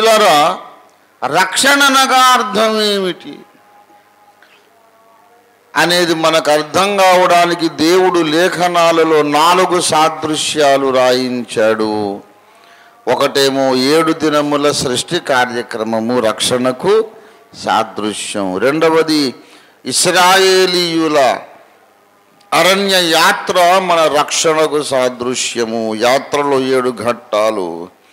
ప్రియులరా రక్షణనగా అర్థం ఏమిటి అనేది మనకు అర్థం కావడానికి దేవుడు లేఖనాలలో నాలుగు సాదృశ్యాలు రాయించాడు ఒకటేమో ఏడు దినముల సృష్టి కార్యక్రమము రక్షణకు సాదృశ్యం రెండవది ఇస్రాయేలీయుల అరణ్య యాత్ర మన రక్షణకు సాదృశ్యము యాత్రలో ఏడు ఘట్టాలు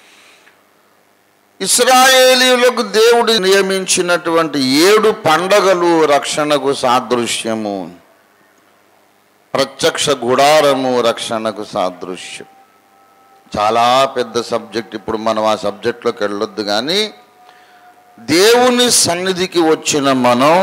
ఇస్రాయేలీయులకు దేవుడు నియమించినటువంటి ఏడు పండగలు రక్షణకు సాదృశ్యము ప్రత్యక్ష గుడారము రక్షణకు సాదృశ్యం చాలా పెద్ద సబ్జెక్ట్ ఇప్పుడు మనం ఆ సబ్జెక్ట్లోకి వెళ్ళొద్దు కానీ దేవుని సన్నిధికి వచ్చిన మనం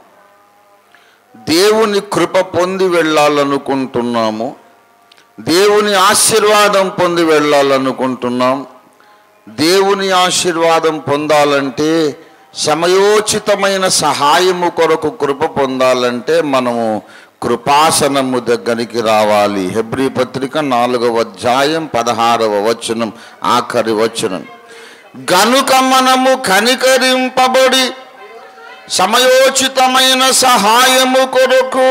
దేవుని కృప పొంది వెళ్ళాలనుకుంటున్నాము దేవుని ఆశీర్వాదం పొంది వెళ్ళాలనుకుంటున్నాం దేవుని ఆశీర్వాదం పొందాలంటే సమయోచితమైన సహాయము కొరకు కృప పొందాలంటే మనము కృపాసనము దగ్గరికి రావాలి హెబ్రి పత్రిక నాలుగవ అధ్యాయం పదహారవ వచనం ఆఖరి వచనం గనుక మనము కనికరింపబడి సమయోచితమైన సహాయము కొరకు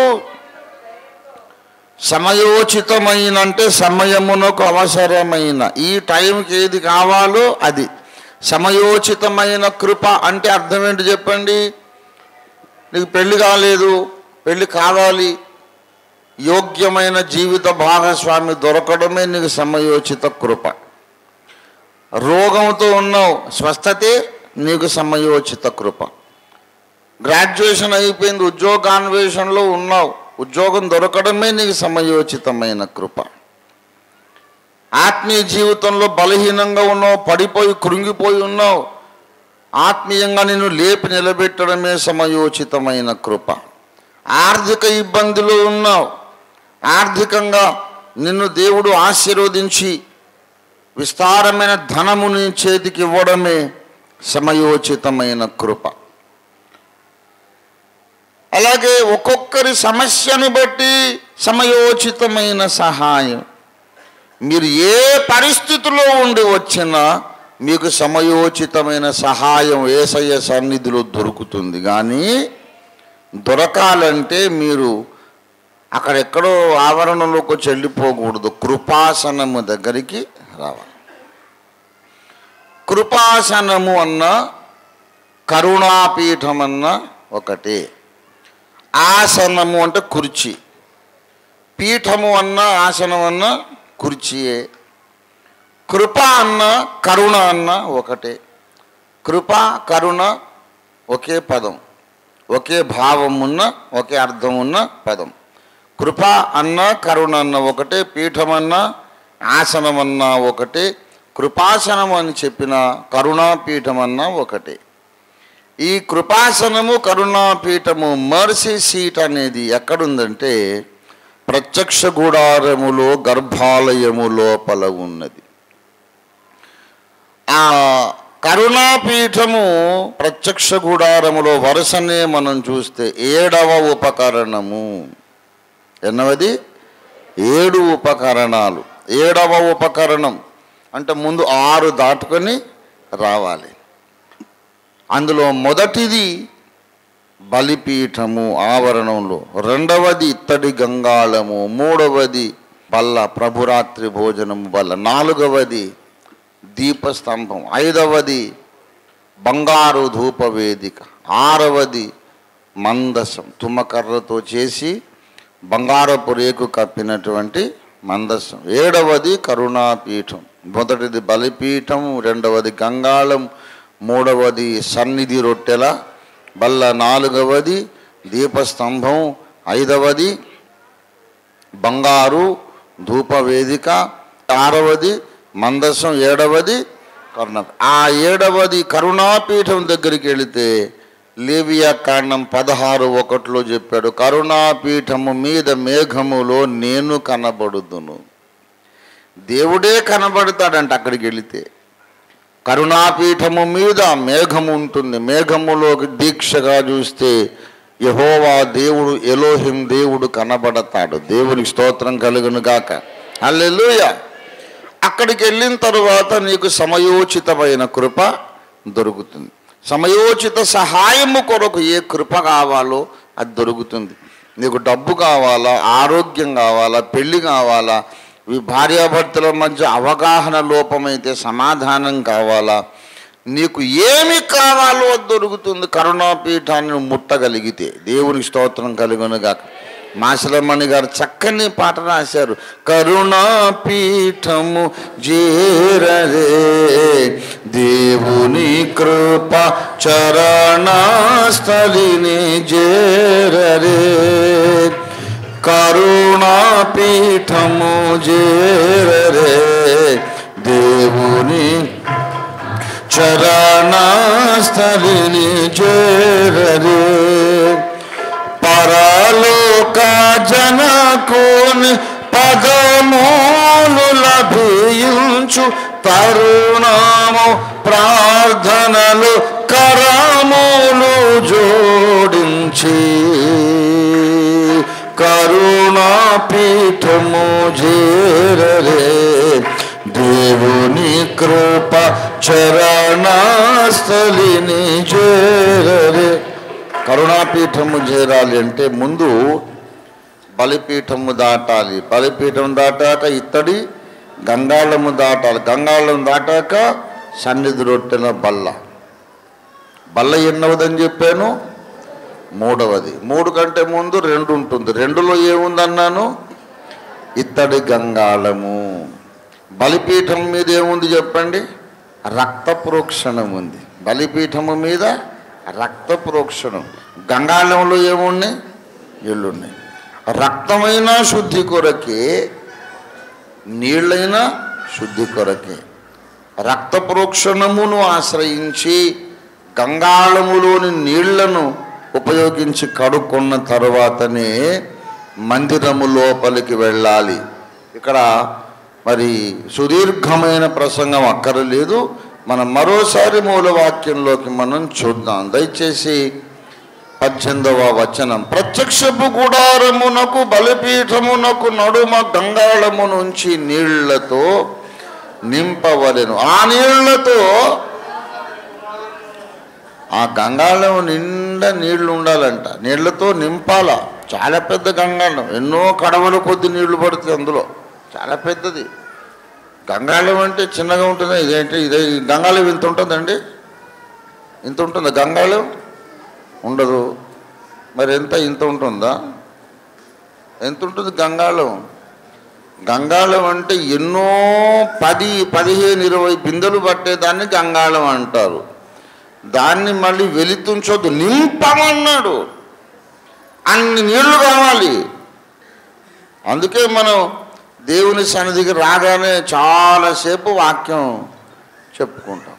సమయోచితమైన అంటే సమయమునకు అవసరమైన ఈ టైంకి ఏది కావాలో అది సమయోచితమైన కృప అంటే అర్థం ఏంటి చెప్పండి నీకు పెళ్లి కాలేదు పెళ్లి కావాలి యోగ్యమైన జీవిత భాగస్వామి దొరకడమే నీకు సమయోచిత కృప రోగంతో ఉన్నావు స్వస్థతే నీకు సమయోచిత కృప గ్రాడ్యుయేషన్ అయిపోయింది ఉద్యోగాన్వేషణలో ఉన్నావు ఉద్యోగం దొరకడమే నీకు సమయోచితమైన కృప ఆత్మీయ జీవితంలో బలహీనంగా ఉన్నావు పడిపోయి కృంగిపోయి ఉన్నావు ఆత్మీయంగా నిన్ను లేపి నిలబెట్టడమే సమయోచితమైన కృప ఆర్థిక ఇబ్బందులు ఉన్నావు ఆర్థికంగా నిన్ను దేవుడు ఆశీర్వదించి విస్తారమైన ధనము నీ చేతికి ఇవ్వడమే సమయోచితమైన కృప అలాగే ఒక్కొక్కరి సమస్యను బట్టి సమయోచితమైన సహాయం మీరు ఏ పరిస్థితిలో ఉండి వచ్చినా మీకు సమయోచితమైన సహాయం ఏసయ్య సన్నిధిలో దొరుకుతుంది కానీ దొరకాలంటే మీరు అక్కడెక్కడో ఆవరణలోకి వచ్చి వెళ్ళిపోకూడదు కృపాసనము దగ్గరికి రావాలి కృపాసనము అన్న కరుణాపీఠం అన్న ఒకటే ఆసనము అంటే కుర్చీ పీఠము అన్న ఆసనం అన్న కుర్చీయే కృప అన్న కరుణ అన్న ఒకటే కృప కరుణ ఒకే పదం ఒకే భావం ఉన్న ఒకే అర్థం ఉన్న పదం కృప అన్న కరుణ అన్న ఒకటే పీఠం అన్న ఆసనం అన్న ఒకటే కృపాసనం అని చెప్పిన కరుణాపీఠం అన్న ఒకటే ఈ కృపాసనము కరుణాపీఠము మర్సీ సీట్ అనేది ఎక్కడుందంటే ప్రత్యక్ష గుడారములో గర్భాలయము లోపల ఉన్నది ఆ కరుణాపీఠము ప్రత్యక్ష గుడారములో వరుసనే మనం చూస్తే ఏడవ ఉపకరణము ఎన్నవది ఏడు ఉపకరణాలు ఏడవ ఉపకరణం అంటే ముందు ఆరు దాటుకొని రావాలి అందులో మొదటిది బలిపీఠము ఆవరణంలో రెండవది ఇత్తడి గంగాళము మూడవది బల్ల ప్రభురాత్రి భోజనము బల్ల నాలుగవది దీపస్తంభం ఐదవది బంగారు ధూపవేదిక ఆరవది మందసం తుమ్మకర్రతో చేసి బంగారపు రేకు కప్పినటువంటి మందసం ఏడవది కరుణాపీఠం మొదటిది బలిపీఠం రెండవది గంగాళం మూడవది సన్నిధి రొట్టెల బల్ల నాలుగవది దీపస్తంభం ఐదవది బంగారు ధూపవేదిక ఆరవది మందసం ఏడవది కరుణ ఆ ఏడవది కరుణాపీఠం దగ్గరికి వెళితే లేవియా కాండం పదహారు ఒకటిలో చెప్పాడు కరుణాపీఠము మీద మేఘములో నేను కనబడుదును దేవుడే కనబడతాడంట అక్కడికి వెళితే కరుణాపీఠము మీద మేఘము ఉంటుంది మేఘములోకి దీక్షగా చూస్తే యహోవా దేవుడు ఎలోహిం దేవుడు కనబడతాడు దేవునికి స్తోత్రం కలుగును గాక హల్లెలూయా అక్కడికి వెళ్ళిన తరువాత నీకు సమయోచితమైన కృప దొరుకుతుంది సమయోచిత సహాయము కొరకు ఏ కృప కావాలో అది దొరుకుతుంది నీకు డబ్బు కావాలా ఆరోగ్యం కావాలా పెళ్ళి కావాలా ఈ భార్యాభర్తల మధ్య అవగాహన లోపమైతే సమాధానం కావాలా నీకు ఏమి కావాలో అది దొరుకుతుంది కరుణాపీఠాన్ని ముట్టగలిగితే దేవునికి స్తోత్రం కలుగునుగాక మాసలమణి గారు చక్కని పాట రాశారు కరుణాపీఠము జేరరే దేవుని కృప చరణస్థలిని జేరరే కరుణాపీఠము జేరరే దేవుని చరణస్థలిని చేరరే పరలోక జనకుని పదమూలు లభించు తరుణము ప్రార్థనలు కరములు జోడించి కరుణాపీఠము చేరరే దేవుని కృప చరణస్థలిని చేరరే కరుణాపీఠము చేరాలి అంటే ముందు బలిపీఠము దాటాలి బలిపీఠం దాటాక ఇత్తడి గంగాళము దాటాలి గంగాళం దాటాక సన్నిధి రొట్టెల బల్ల బల్ల ఎన్నవదని చెప్పాను మూడవది మూడు కంటే ముందు రెండు ఉంటుంది రెండులో ఏముందన్నాను ఇత్తడి గంగాళము బలిపీఠం మీద ఏముంది చెప్పండి రక్త ప్రోక్షణం ఉంది బలిపీఠము మీద రక్త ప్రోక్షణం గంగాళంలో ఏమున్నాయి ఎల్లున్నాయి రక్తమైన శుద్ధి కొరకే నీళ్ళైన శుద్ధి కొరకే రక్త ప్రోక్షణమును ఆశ్రయించి గంగాళములోని నీళ్లను ఉపయోగించి కడుక్కున్న తరువాతనే మందిరము లోపలికి వెళ్ళాలి ఇక్కడ మరి సుదీర్ఘమైన ప్రసంగం అక్కరలేదు మనం మరోసారి మూలవాక్యంలోకి మనం చూద్దాం దయచేసి పద్దెనిమిదవ వచనం ప్రత్యక్షపు గుడారమునకు బలిపీఠమునకు నడుమ గంగాళము నుంచి నీళ్లతో నింపవలెను ఆ నీళ్లతో ఆ గంగాళం నిండా నీళ్లు ఉండాలంట నీళ్లతో నింపాల చాలా పెద్ద గంగాళం ఎన్నో కడవల కొద్ది నీళ్లు పడుతాయి అందులో చాలా పెద్దది గంగాళం అంటే చిన్నగా ఉంటుందా ఇదేంటి ఇదే ఈ గంగాళం ఇంత ఉంటుందండి ఇంత ఉంటుందా గంగాళం ఉండదు మరి ఎంత ఇంత ఉంటుందా ఎంత ఉంటుంది గంగాళం గంగాళం అంటే ఎన్నో పది పదిహేను ఇరవై బిందెలు పట్టేదాన్ని గంగాళం అంటారు దాన్ని మళ్ళీ వెలితుంచొద్దు నింపమన్నాడు అన్ని నీళ్లు కావాలి అందుకే మనం దేవుని సన్నిధికి రాగానే చాలాసేపు వాక్యం చెప్పుకుంటాం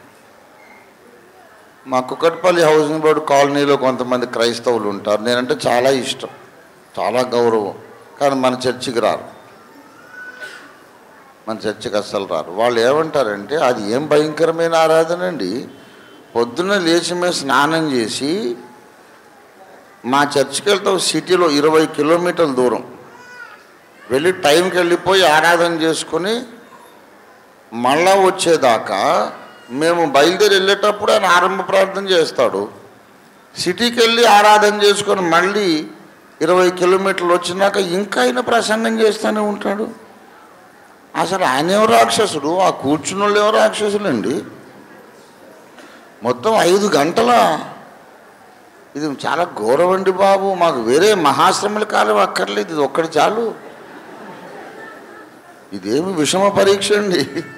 మా కుక్కట్పల్లి హౌసింగ్ బోర్డు కాలనీలో కొంతమంది క్రైస్తవులు ఉంటారు నేనంటే చాలా ఇష్టం చాలా గౌరవం కానీ మన చర్చికి రారు మన చర్చికి అస్సలు రారు వాళ్ళు ఏమంటారంటే అది ఏం భయంకరమైన ఆరాధన అండి పొద్దున్న లేచి మేము స్నానం చేసి మా చర్చికి వెళ్తాం సిటీలో ఇరవై కిలోమీటర్ల దూరం వెళ్ళి టైంకి వెళ్ళిపోయి ఆరాధన చేసుకొని మళ్ళా వచ్చేదాకా మేము బయలుదేరి వెళ్ళేటప్పుడు ఆయన ఆరంభ ప్రార్థన చేస్తాడు సిటీకి వెళ్ళి ఆరాధన చేసుకొని మళ్ళీ ఇరవై కిలోమీటర్లు వచ్చినాక ఇంకా ఆయన ప్రసంగం చేస్తూనే ఉంటాడు అసలు ఆయన ఏం రాక్షసుడు ఆ కూర్చున్న వాళ్ళు ఏం రాక్షసులండి మొత్తం ఐదు గంటల ఇది చాలా ఘోరం అండి బాబు మాకు వేరే మహాశ్రమల కాలం అక్కర్లేదు ఇది ఒక్కటి చాలు ఇదేమి విషమ పరీక్ష అండి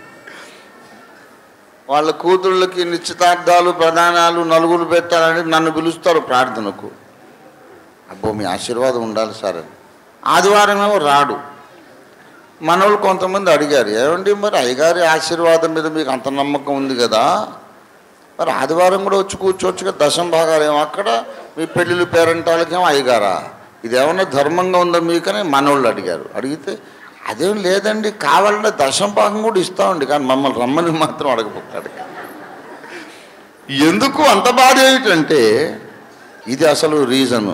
వాళ్ళ కూతుళ్ళకి నిశ్చితార్థాలు ప్రధానాలు నలుగురు పెట్టాలని నన్ను పిలుస్తారు ప్రార్థనకు అబ్బో మీ ఆశీర్వాదం ఉండాలి సార్ అని ఆదివారం ఏమో రాడు మనోళ్ళు కొంతమంది అడిగారు ఏమండి మరి అయ్యగారి ఆశీర్వాదం మీద మీకు అంత నమ్మకం ఉంది కదా మరి ఆదివారం కూడా వచ్చి కూర్చోవచ్చు కదా దశం భాగాలేమో అక్కడ మీ పెళ్ళిళ్ళు పేరెంటాలకేమో అయ్యగారా ఇదేమన్నా ధర్మంగా ఉందా మీకని మనోళ్ళు అడిగారు అడిగితే అదేం లేదండి కావాలంటే దశం భాగం కూడా ఇస్తామండి కానీ మమ్మల్ని రమ్మని మాత్రం అడగపోతాడు ఎందుకు అంత బాధ ఏమిటంటే ఇది అసలు రీజను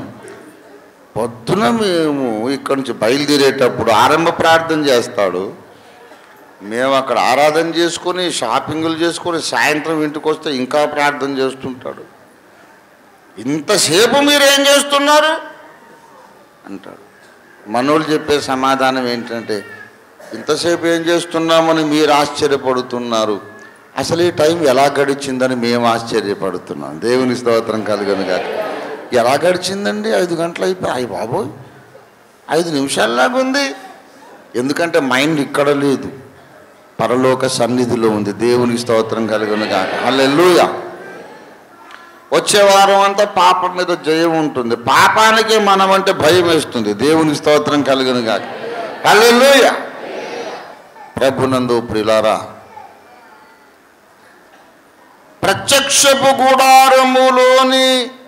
పొద్దున మేము ఇక్కడి నుంచి బయలుదేరేటప్పుడు ఆరంభ ప్రార్థన చేస్తాడు మేము అక్కడ ఆరాధన చేసుకొని షాపింగులు చేసుకొని సాయంత్రం ఇంటికి వస్తే ఇంకా ప్రార్థన చేస్తుంటాడు ఇంతసేపు మీరు ఏం చేస్తున్నారు అంటాడు మనోళ్ళు చెప్పే సమాధానం ఏంటంటే ఇంతసేపు ఏం చేస్తున్నామని మీరు ఆశ్చర్యపడుతున్నారు అసలు ఈ టైం ఎలా గడిచిందని మేము ఆశ్చర్యపడుతున్నాం దేవుని స్తోత్రం కలుగును కాక ఎలా గడిచిందండి ఐదు గంటలు అయిపోయి అయ్యి బాబోయ్ ఐదు నిమిషాల్లాగా ఉంది ఎందుకంటే మైండ్ ఇక్కడ లేదు పరలోక సన్నిధిలో ఉంది దేవుని స్తోత్రం కలుగును కాక హల్లెలూయా వచ్చే వారం అంతా పాపం మీద జయం ఉంటుంది పాపానికి మనం అంటే భయం వేస్తుంది దేవుని స్తోత్రం కలుగును కాక హల్లెలూయ ప్రభునందు ప్రిలారా ప్రత్యక్షపు గుడారములోని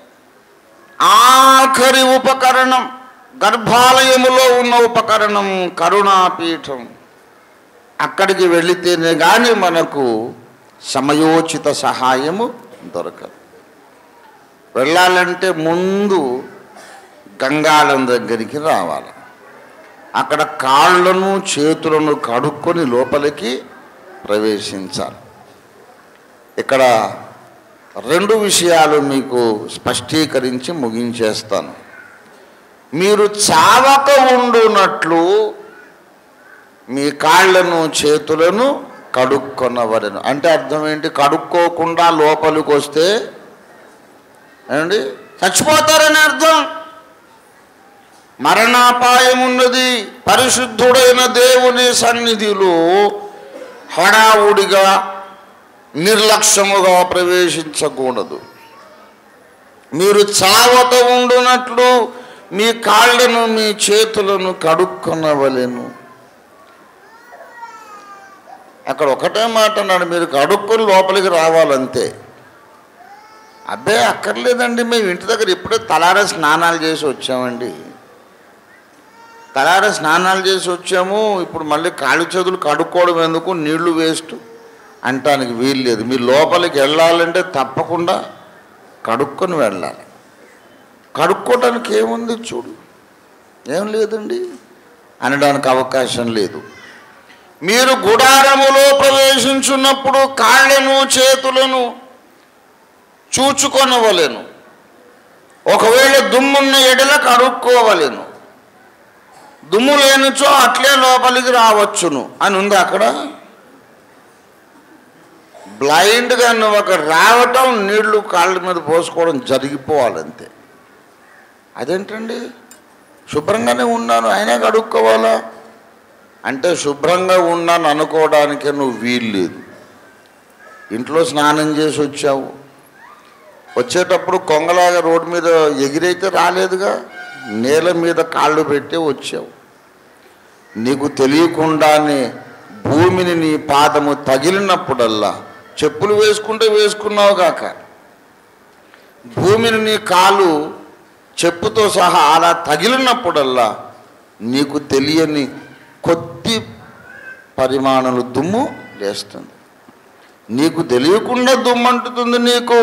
ఆఖరి ఉపకరణం గర్భాలయములో ఉన్న ఉపకరణం కరుణాపీఠం అక్కడికి వెళితేనే కానీ మనకు సమయోచిత సహాయము దొరకదు వెళ్ళాలంటే ముందు గంగాళం దగ్గరికి రావాలి అక్కడ కాళ్ళను చేతులను కడుక్కొని లోపలికి ప్రవేశించాలి ఇక్కడ రెండు విషయాలు మీకు స్పష్టీకరించి ముగించేస్తాను మీరు చావక ఉండునట్లు మీ కాళ్ళను చేతులను కడుక్కొనవలను అంటే అర్థం ఏంటి కడుక్కోకుండా లోపలికి వస్తే ఏమండి చచ్చిపోతారని అర్థం మరణాపాయం ఉన్నది పరిశుద్ధుడైన దేవుని సన్నిధిలో హడావుడిగా నిర్లక్ష్యముగా ప్రవేశించకూడదు మీరు చావక ఉండునట్లు మీ కాళ్ళను మీ చేతులను కడుక్కొనవలెను అక్కడ ఒకటే మాట అన్నాడు మీరు కడుక్కొని లోపలికి రావాలంతే అబ్బే అక్కర్లేదండి మేము ఇంటి దగ్గర ఇప్పుడే తలార స్నానాలు చేసి వచ్చామండి తలార స్నానాలు చేసి వచ్చాము ఇప్పుడు మళ్ళీ కాళ్ళు చేతులు కడుక్కోవడం ఎందుకు నీళ్లు వేస్ట్ అంటానికి వీలు లేదు మీరు లోపలికి వెళ్ళాలంటే తప్పకుండా కడుక్కొని వెళ్ళాలి కడుక్కోవడానికి ఏముంది చూడు ఏం లేదండి అనడానికి అవకాశం లేదు మీరు గుడారములో ప్రవేశించున్నప్పుడు కాళ్ళను చేతులను చూచుకొనవలెను ఒకవేళ దుమ్మున్న ఎడల కడుక్కోవలెను దుమ్ము లేనిచో అట్లే లోపలికి రావచ్చును అని ఉంది అక్కడ బ్లైండ్గా నువ్వు అక్కడ రావటం నీళ్లు కాళ్ళ మీద పోసుకోవడం జరిగిపోవాలంతే అదేంటండి శుభ్రంగానే ఉన్నాను అయినా కడుక్కోవాలా అంటే శుభ్రంగా ఉన్నాను అనుకోవడానికే నువ్వు వీలు లేదు ఇంట్లో స్నానం చేసి వచ్చావు వచ్చేటప్పుడు కొంగలాగా రోడ్డు మీద ఎగిరైతే రాలేదుగా నేల మీద కాళ్ళు పెట్టి వచ్చావు నీకు తెలియకుండానే భూమిని నీ పాదము తగిలినప్పుడల్లా చెప్పులు వేసుకుంటే వేసుకున్నావు కాక భూమిని నీ కాలు చెప్పుతో సహా అలా తగిలినప్పుడల్లా నీకు తెలియని కొద్ది పరిమాణాలు దుమ్ము లేస్తుంది నీకు తెలియకుండా దుమ్ము అంటుతుంది నీకు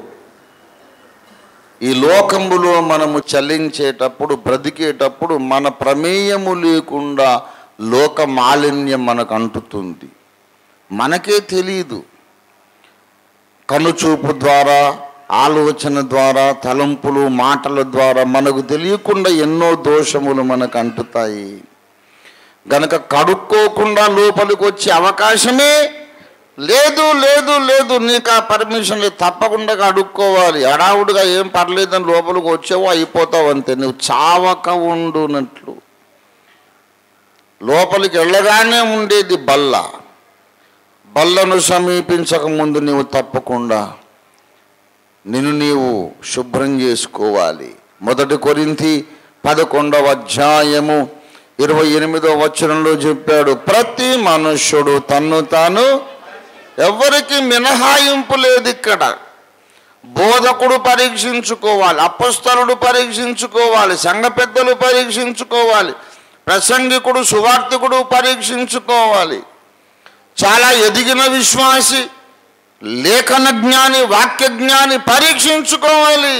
ఈ లోకములో మనము చలించేటప్పుడు బ్రతికేటప్పుడు మన ప్రమేయము లేకుండా లోక మాలిన్యం మనకు అంటుతుంది మనకే తెలియదు కనుచూపు ద్వారా ఆలోచన ద్వారా తలంపులు మాటల ద్వారా మనకు తెలియకుండా ఎన్నో దోషములు మనకు అంటుతాయి గనక కడుక్కోకుండా లోపలికి వచ్చే అవకాశమే లేదు లేదు లేదు నీకు ఆ పర్మిషన్ లేదు తప్పకుండా అడుక్కోవాలి హడావుడిగా ఏం పర్లేదని లోపలికి వచ్చావో అయిపోతావు అంతే నువ్వు చావక ఉండునట్లు లోపలికి వెళ్ళగానే ఉండేది బల్ల బల్లను సమీపించక ముందు నీవు తప్పకుండా నిన్ను నీవు శుభ్రం చేసుకోవాలి మొదటి కొరింతి పదకొండవ అధ్యాయము ఇరవై ఎనిమిదవ వచనంలో చెప్పాడు ప్రతి మనుష్యుడు తన్ను తాను ఎవరికి మినహాయింపు లేదు ఇక్కడ బోధకుడు పరీక్షించుకోవాలి అపస్తలుడు పరీక్షించుకోవాలి సంఘ పెద్దలు పరీక్షించుకోవాలి ప్రసంగికుడు సువార్థికుడు పరీక్షించుకోవాలి చాలా ఎదిగిన విశ్వాసి లేఖన జ్ఞాని వాక్య జ్ఞాని పరీక్షించుకోవాలి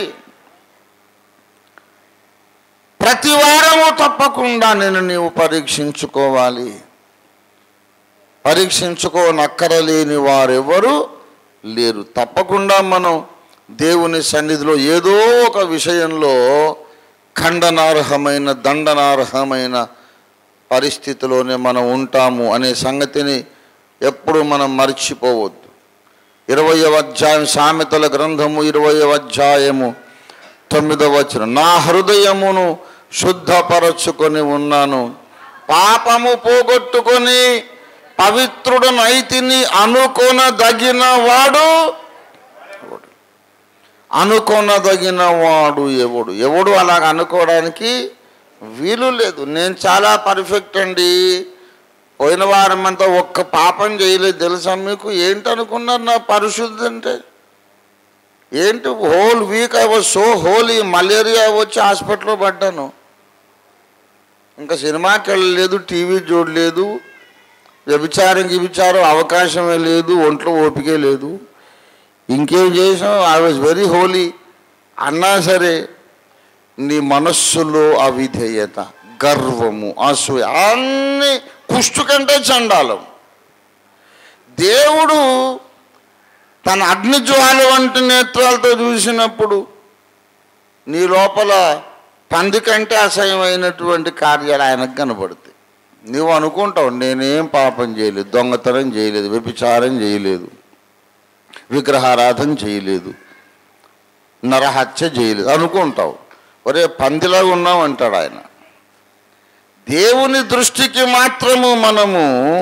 ప్రతి వారము తప్పకుండా నేను నీవు పరీక్షించుకోవాలి పరీక్షించుకోనక్కరలేని వారెవరు లేరు తప్పకుండా మనం దేవుని సన్నిధిలో ఏదో ఒక విషయంలో ఖండనార్హమైన దండనార్హమైన పరిస్థితిలోనే మనం ఉంటాము అనే సంగతిని ఎప్పుడు మనం మర్చిపోవద్దు ఇరవయవ అధ్యాయం సామెతల గ్రంథము ఇరవయవ అధ్యాయము తొమ్మిదవ వచనం నా హృదయమును శుద్ధపరచుకొని ఉన్నాను పాపము పోగొట్టుకొని పవిత్రుడనైతిని అనుకొనదగిన వాడు ఎవడు? అనుకొనదగిన వాడు ఎవడు ఎవడు అలాగ అనుకోవడానికి వీలు లేదు నేను చాలా పర్ఫెక్ట్ అండి పోయిన వారం అంతా ఒక్క పాపం చేయలేదు తెలుసా మీకు ఏంటి అనుకున్నారు నా పరిశుద్ధి అంటే ఏంటి whole week I was so holy malaria వచ్చి హాస్పిటల్లో పడ్డాను ఇంకా సినిమాకి వెళ్ళలేదు టీవీ చూడలేదు వ్యభిచారం గిభిచారం అవకాశమే లేదు ఒంట్లో ఓపికే లేదు ఇంకేం చేసాం ఐ వాజ్ వెరీ హోలీ అన్నా సరే నీ మనస్సులో అవిధేయత గర్వము అసూయ అన్ని కుష్టు కంటే చండాలం దేవుడు తన అగ్నిజ్వాల వంటి నేత్రాలతో చూసినప్పుడు నీ లోపల పంది కంటే అసహ్యమైనటువంటి కార్యాలు ఆయనకు కనబడతాయి నువ్వు అనుకుంటావు నేనేం పాపం చేయలేదు దొంగతనం చేయలేదు వ్యభిచారం చేయలేదు విగ్రహారాధన చేయలేదు నరహత్య చేయలేదు అనుకుంటావు ఒరే పందిలాగా ఉన్నావు అంటాడు ఆయన దేవుని దృష్టికి మాత్రము మనము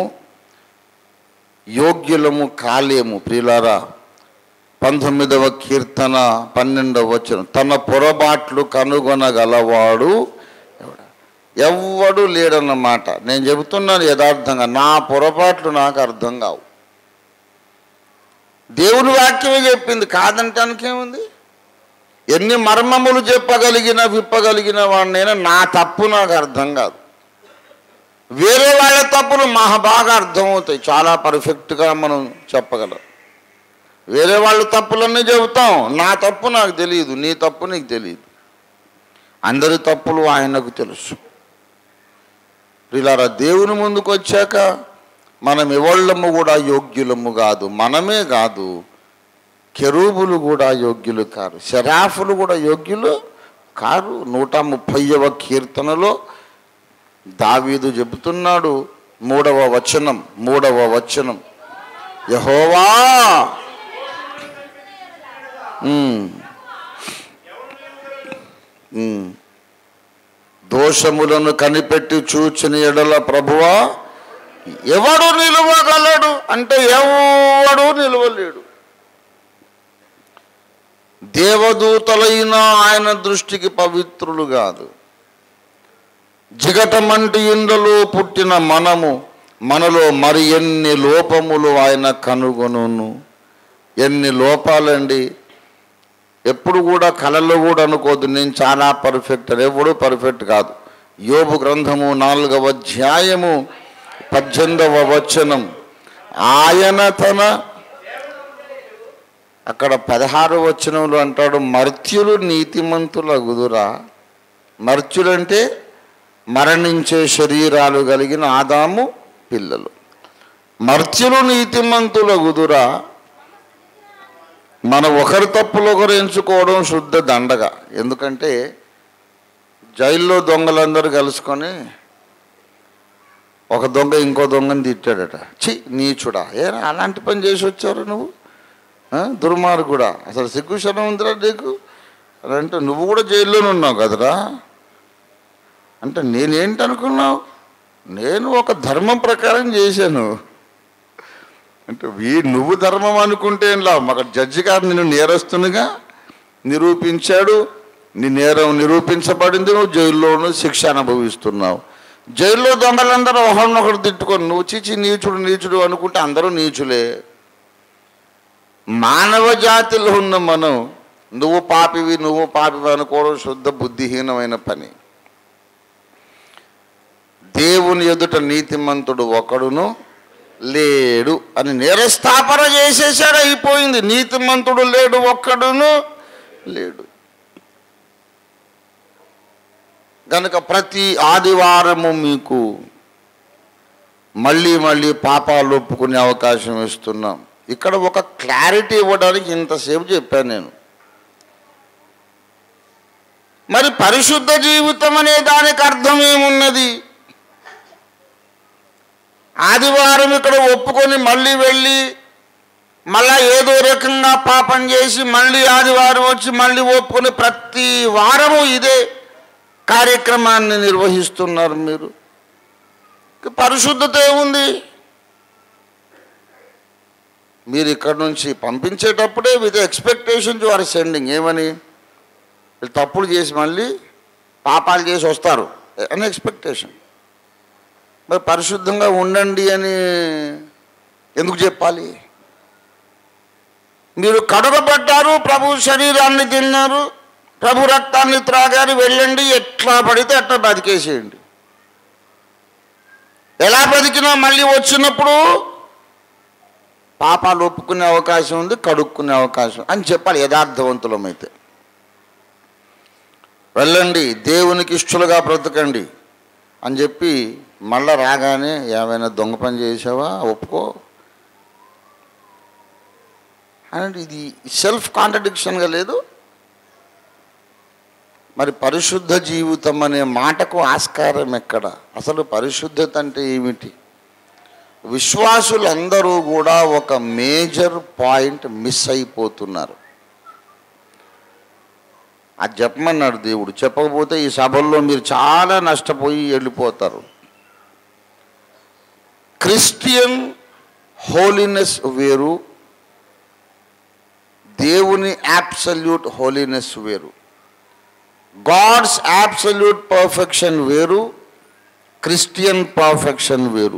యోగ్యులము కాలేము ప్రియులారా పంతొమ్మిదవ కీర్తన పన్నెండవ వచనం తన పొరబాట్లు కనుగొనగలవాడు ఎవడా? ఎవ్వడు లేడన్నమాట నేను చెబుతున్నాను యథార్థంగా నా పొరపాట్లు నాకు అర్థం కావు దేవుని వాక్యమే చెప్పింది కాదంటానికి ఏముంది ఎన్ని మర్మములు చెప్పగలిగిన విప్పగలిగిన వాడినైనా నా తప్పు నాకు అర్థం కాదు వేరే వాళ్ళ తప్పులు మహా బాగా అర్థమవుతాయి చాలా పర్ఫెక్ట్గా మనం చెప్పగలం వేరే వాళ్ళ తప్పులన్నీ చెబుతాం నా తప్పు నాకు తెలియదు నీ తప్పు నీకు తెలియదు అందరి తప్పులు ఆయనకు తెలుసు ఇలారా దేవుని ముందుకు వచ్చాక మనం ఎవళ్ళము కూడా యోగ్యులము కాదు మనమే కాదు కెరూబులు కూడా యోగ్యులు కారు శరాఫులు కూడా యోగ్యులు కారు నూట ముప్పైవ కీర్తనలో దావీదు చెబుతున్నాడు మూడవ వచనం మూడవ వచనం యహోవా ఉమ్. ఉమ్. దోషములను కనిపెట్టి చూచిన ఎడల ప్రభువా ఎవడు నిలువగలడు అంటే ఎవడు నిలవలేడు దేవదూతలైన ఆయన దృష్టికి పవిత్రులు కాదు జిగటమంటి ఇండలో పుట్టిన మనము మనలో మరి ఎన్ని లోపములు ఆయన కనుగొనును ఎన్ని లోపాలండి ఎప్పుడు కూడా కళలో కూడా అనుకోదు నేను చాలా పర్ఫెక్ట్ అని ఎప్పుడు పర్ఫెక్ట్ కాదు యోబు గ్రంథము నాలుగవ అధ్యాయము పద్దెనిమిదవ వచనం ఆయన తన అక్కడ పదహారు వచనంలో అంటాడు మర్త్యులు నీతిమంతులగుదురా మర్త్యులంటే మరణించే శరీరాలు కలిగిన ఆదాము పిల్లలు మర్త్యులు నీతిమంతులగుదురా మన ఒకరి తప్పులు ఒకరు ఎంచుకోవడం శుద్ధ దండగ ఎందుకంటే జైల్లో దొంగలందరూ కలుసుకొని ఒక దొంగ ఇంకో దొంగని తిట్టాడట చి నీచుడా ఏ అలాంటి పని చేసి వచ్చారు నువ్వు ఆ, దుర్మార్గుడా అసలు సిగ్గుశనం ఉందిరా నీకు అని అంటే నువ్వు కూడా జైల్లోనే ఉన్నావు కదరా అంటే నేనేంటి అనుకున్నావు నేను ఒక ధర్మం ప్రకారం చేశాను అంటే వీ నువ్వు ధర్మం అనుకుంటే ఏం లాభం అక్కడ జడ్జి గారు నిన్ను నేరస్తునిగా నిరూపించాడు నీ నేరం నిరూపించబడింది నువ్వు జైల్లోనూ శిక్ష అనుభవిస్తున్నావు జైల్లో దొంగలందరూ ఒకరినొకరు తిట్టుకొని నువ్వు చిచి నీచుడు నీచుడు అనుకుంటే అందరూ నీచులే మానవ జాతిలో ఉన్న మనం నువ్వు పాపివి నువ్వు పాపివి అనుకోవడం శుద్ధ బుద్ధిహీనమైన పని దేవుని ఎదుట నీతిమంతుడు ఒకడును లేడు అని నేరస్థాపన చేసేసాడు అయిపోయింది నీతిమంతుడు లేడు ఒక్కడును లేడు కనుక ప్రతి ఆదివారము మీకు మళ్ళీ మళ్ళీ పాపాలు ఒప్పుకునే అవకాశం ఇస్తున్నాం ఇక్కడ ఒక క్లారిటీ ఇవ్వడానికి ఇంతసేపు చెప్పాను నేను మరి పరిశుద్ధ జీవితం అనే దానికి అర్థం ఏమున్నది ఆదివారం ఇక్కడ ఒప్పుకొని మళ్ళీ వెళ్ళి మళ్ళా ఏదో రకంగా పాపం చేసి మళ్ళీ ఆదివారం వచ్చి మళ్ళీ ఒప్పుకొని ప్రతి వారము ఇదే కార్యక్రమాన్ని నిర్వహిస్తున్నారు మీరు పరిశుద్ధత ఏముంది మీరు ఇక్కడ నుంచి పంపించేటప్పుడే with expectation you are sending ఏమని వీళ్ళు తప్పులు చేసి మళ్ళీ పాపాలు చేసి వస్తారు అని ఎక్స్పెక్టేషన్ మరి పరిశుద్ధంగా ఉండండి అని ఎందుకు చెప్పాలి మీరు కడగబడ్డారు ప్రభు శరీరాన్ని తిన్నారు ప్రభు రక్తాన్ని త్రాగారు వెళ్ళండి ఎట్లా పడితే అట్లా బతికేసేయండి ఎలా బతికినా మళ్ళీ వచ్చినప్పుడు పాపాలు ఒప్పుకునే అవకాశం ఉంది కడుక్కునే అవకాశం అని చెప్పాలి యథార్థవంతులమైతే వెళ్ళండి దేవునికి ఇష్టలుగా బ్రతకండి అని చెప్పి మళ్ళా రాగానే ఏమైనా దొంగ పని చేసావా ఒప్పుకో అంటే ఇది సెల్ఫ్ కాంట్రడిక్షన్గా లేదు మరి పరిశుద్ధ జీవితం అనే మాటకు ఆస్కారం ఎక్కడ అసలు పరిశుద్ధత అంటే ఏమిటి విశ్వాసులందరూ కూడా ఒక మేజర్ పాయింట్ మిస్ అయిపోతున్నారు అది చెప్పమన్నాడు దేవుడు చెప్పకపోతే ఈ సభల్లో మీరు చాలా నష్టపోయి వెళ్ళిపోతారు క్రిస్టియన్ హోలీనెస్ వేరు దేవుని యాబ్సల్యూట్ హోలీనెస్ వేరు గాడ్స్ యాబ్సల్యూట్ పర్ఫెక్షన్ వేరు క్రిస్టియన్ పర్ఫెక్షన్ వేరు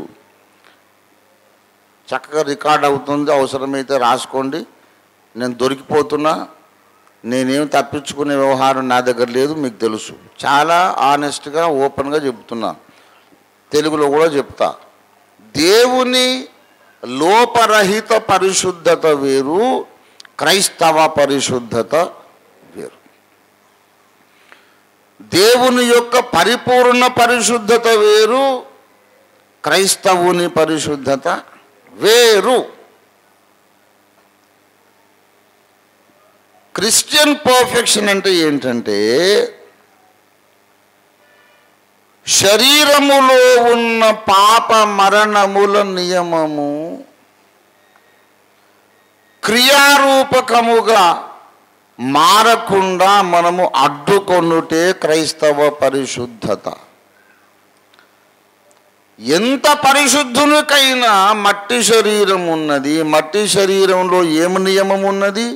చక్కగా రికార్డ్ అవుతుంది అవసరమైతే రాసుకోండి నేను దొరికిపోతున్నా నేనేం తప్పించుకునే వ్యవహారం నా దగ్గర లేదు మీకు తెలుసు చాలా ఆనెస్ట్గా ఓపెన్గా చెప్తున్నా తెలుగులో కూడా చెప్తా దేవుని లోపరహిత పరిశుద్ధత వేరు క్రైస్తవ పరిశుద్ధత వేరు దేవుని యొక్క పరిపూర్ణ పరిశుద్ధత వేరు క్రైస్తవుని పరిశుద్ధత వేరు క్రిస్టియన్ పర్ఫెక్షన్ అంటే ఏంటంటే శరీరములో ఉన్న పాప మరణముల నియమము క్రియారూపకముగా మారకుండా మనము అడ్డుకొనుటే క్రైస్తవ పరిశుద్ధత ఎంత పరిశుద్ధునికైనా మట్టి శరీరం ఉన్నది మట్టి శరీరంలో ఏమి నియమం ఉన్నది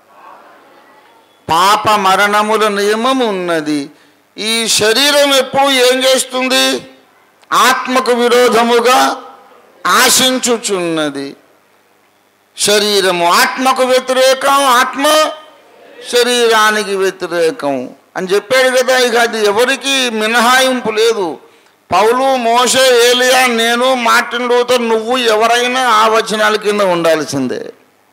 పాప మరణముల నియమం ఉన్నది ఈ శరీరం ఎప్పుడు ఏం చేస్తుంది ఆత్మకు విరోధముగా ఆశించుచున్నది శరీరము ఆత్మకు వ్యతిరేకం ఆత్మ శరీరానికి వ్యతిరేకం అని చెప్పాడు కదా ఇక అది ఎవరికి మినహాయింపు లేదు పౌలు మోసే ఏలియా నేను మార్టిన్ లూథర్ నువ్వు ఎవరైనా ఆ వచనాల కింద ఉండాల్సిందే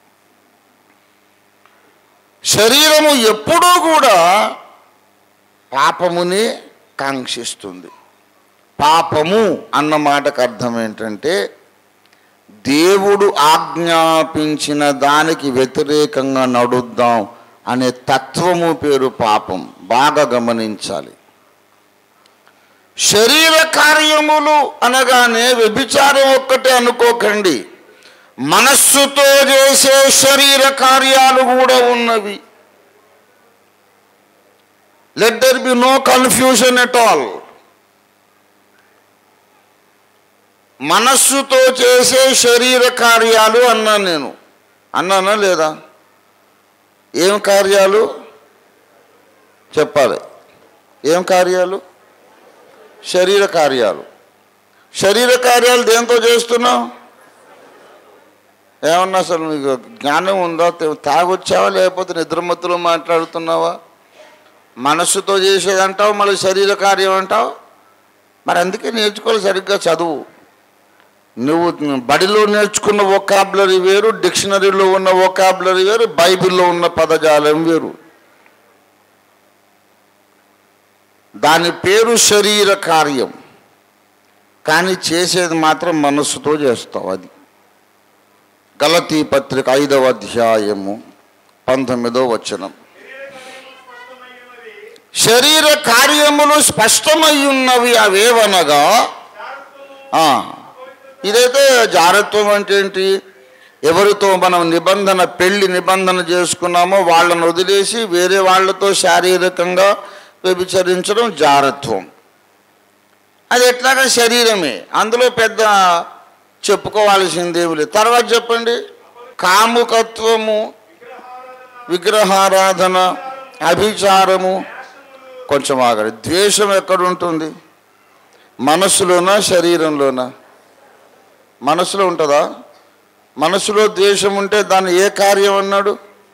శరీరము ఎప్పుడూ కూడా పాపముని కాంక్షిస్తుంది పాపము అన్న మాటకు అర్థం ఏంటంటే దేవుడు ఆజ్ఞాపించిన దానికి వ్యతిరేకంగా నడుద్దాం అనే తత్వము పేరు పాపం బాగా గమనించాలి శరీర కార్యములు అనగానే వ్యభిచారం ఒక్కటే అనుకోకండి మనస్సుతో చేసే శరీర కార్యాలు కూడా ఉన్నవి let there be no confusion at all మనస్సుతో చేసే శరీర కార్యాలు అన్నాను నేను అన్నానా లేదా ఏం కార్యాలు చెప్పాలి ఏం కార్యాలు శరీర కార్యాలు శరీర కార్యాలు దేంతో చేస్తున్నావు ఏమన్నా అసలు మీకు జ్ఞానం ఉందా తే- తాగొచ్చావా లేకపోతే నిద్రమత్తులో మాట్లాడుతున్నావా మనస్సుతో చేసేది అంటావు మళ్ళీ శరీర కార్యం అంటావు మరి అందుకే నేర్చుకోవాలి సరిగ్గా చదువు నువ్వు బడిలో నేర్చుకున్న ఒకాబులరీ వేరు డిక్షనరీలో ఉన్న ఒకాబులరీ వేరు బైబిల్లో ఉన్న పదజాలం వేరు దాని పేరు శరీర కార్యం కానీ చేసేది మాత్రం మనస్సుతో చేస్తావు అది గలతీ పత్రిక ఐదవ అధ్యాయము పంతొమ్మిదో వచనం శరీర కార్యములు స్పష్టమై ఉన్నవి అవేవనగా ఆ, ఇదైతే జారత్వం అంటే ఏంటి ఎవరితో మనం నిబంధన పెళ్లి నిబంధన చేసుకున్నామో వాళ్ళని వదిలేసి వేరే వాళ్ళతో శారీరకంగా వ్యభిచరించడం జారత్వం అది ఎట్లాగా శరీరమే అందులో పెద్ద చెప్పుకోవాల్సిందేమి లేదు తర్వాత చెప్పండి కాముకత్వము విగ్రహారాధన అభిచారము కొంచెం ఆగండి ద్వేషం ఎక్కడ ఉంటుంది మనస్సులోనా శరీరంలోనా మనసులో ఉంటుందా మనసులో ద్వేషం ఉంటే దాన్ని ఏ కార్యం అన్నాడు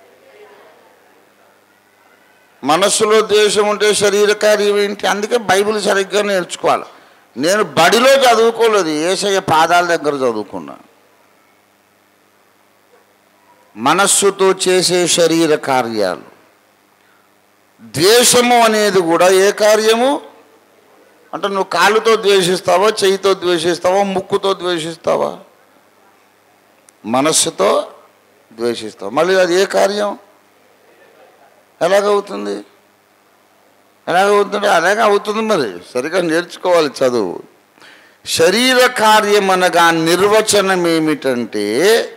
మనస్సులో ద్వేషం ఉంటే శరీర కార్యం ఏంటి అందుకే బైబిల్ సరిగ్గా నేర్చుకోవాలి నేను బడిలో చదువుకోలేదు ఏసయ్య పాదాల దగ్గర చదువుకున్నా మనస్సుతో చేసే శరీర కార్యాలు ద్వేషము అనేది కూడా ఏ కార్యము అంటే నువ్వు కాలుతో ద్వేషిస్తావా చెయ్యితో ద్వేషిస్తావా ముక్కుతో ద్వేషిస్తావా మనస్సుతో ద్వేషిస్తావు మళ్ళీ అది ఏ కార్యం ఎలాగవుతుంది ఎలాగవుతుంది అలాగే అవుతుంది మరి సరిగా నేర్చుకోవాలి చదువు శరీర కార్యం అనగా నిర్వచనం ఏమిటంటే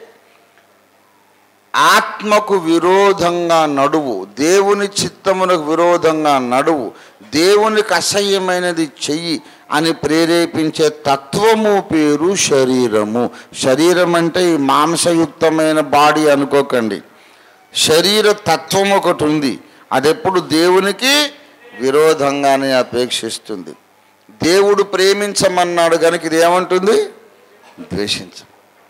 ఆత్మకు విరోధంగా నడువు దేవుని చిత్తమునకు విరోధంగా నడువు దేవునికి అసహ్యమైనది చెయ్యి అని ప్రేరేపించే తత్వము పేరు శరీరము శరీరం అంటే ఈ మాంసయుక్తమైన బాడీ అనుకోకండి శరీర తత్వం ఒకటి ఉంది అది ఎప్పుడు దేవునికి విరోధంగానే అపేక్షిస్తుంది దేవుడు ప్రేమించమన్నాడు కనుక ఇది ఏమంటుంది ద్వేషించ